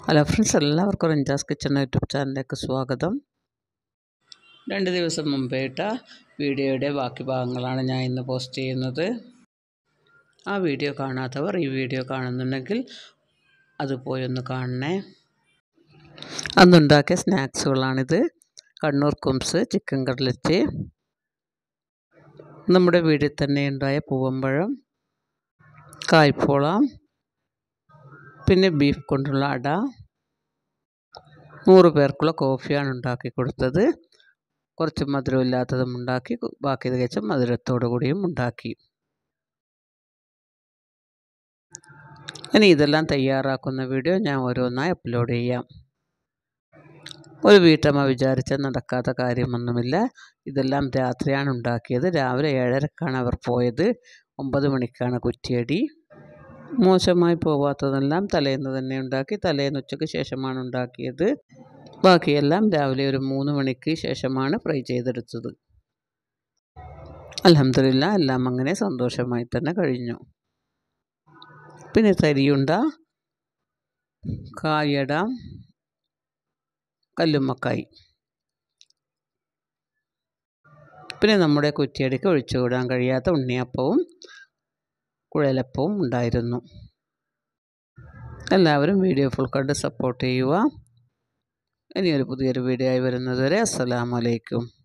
hello friends എല്ലാവർക്കും റിഞ്ചാസ് kitchen YouTube ചാനലിലേക്ക് സ്വാഗതം രണ്ട് ദിവസം മുമ്പേ ഇട്ട വീഡിയോയുടെ ബാക്കി ഭാഗങ്ങളാണ് ഞാൻ ഇന്ന് പോസ്റ്റ് ചെയ്യുന്നത് ആ വീഡിയോ കാണാത്തവർ ഈ വീഡിയോ കാണുന്നുണ്ടെങ്കിൽ അത് പോയി ഒന്ന് കാണണേ അന്നുണ്ടാക്കിയ സ്നാക്സുകളാണിത് കണ്ണൂർ കുംസ് ചിക്കൻ കട്ലറ്റ് നമ്മുടെ വീട്ടിൽ തന്നെ ഉണ്ടായ പൂവമ്പഴം കായ്പോള പിന്നെ ബീഫ് കൊണ്ടുള്ള അട നൂറ് പേർക്കുള്ള കോഫിയാണ് ഉണ്ടാക്കി കൊടുത്തത് കുറച്ച് മധുരമില്ലാത്തതും ഉണ്ടാക്കി ബാക്കി തികച്ച മധുരത്തോടു കൂടിയും ഉണ്ടാക്കി ഇനി ഇതെല്ലാം തയ്യാറാക്കുന്ന വീഡിയോ ഞാൻ ഓരോന്നായി അപ്ലോഡ് ചെയ്യാം ഒരു വീട്ടമ്മ വിചാരിച്ച നടക്കാത്ത കാര്യമൊന്നുമില്ല ഇതെല്ലാം രാത്രിയാണ് ഉണ്ടാക്കിയത് രാവിലെ ഏഴരക്കാണ് അവർ പോയത് ഒമ്പത് മണിക്കാണ് കുറ്റിയടി മോശമായി പോവാത്തതെല്ലാം തലേന്ന് തന്നെ ഉണ്ടാക്കി തലേന്ന് ഉച്ചയ്ക്ക് ശേഷമാണ് ഉണ്ടാക്കിയത് ബാക്കിയെല്ലാം രാവിലെ ഒരു മൂന്ന് മണിക്ക് ശേഷമാണ് ഫ്രൈ ചെയ്തെടുത്തത് അലഹമില്ല എല്ലാം അങ്ങനെ സന്തോഷമായി തന്നെ കഴിഞ്ഞു പിന്നെ തരിയുണ്ട കായട കല്ലുമ്മക്കായി പിന്നെ നമ്മുടെ കുറ്റിയടിക്ക് ഒഴിച്ചുകൂടാൻ കഴിയാത്ത ഉണ്ണിയപ്പവും കുഴലപ്പവും ഉണ്ടായിരുന്നു എല്ലാവരും വീഡിയോ ഫുൾ കണ്ട് സപ്പോർട്ട് ചെയ്യുക ഇനിയൊരു പുതിയൊരു വീഡിയോ ആയി വരുന്നതുവരെ അസ്സലാമലൈക്കും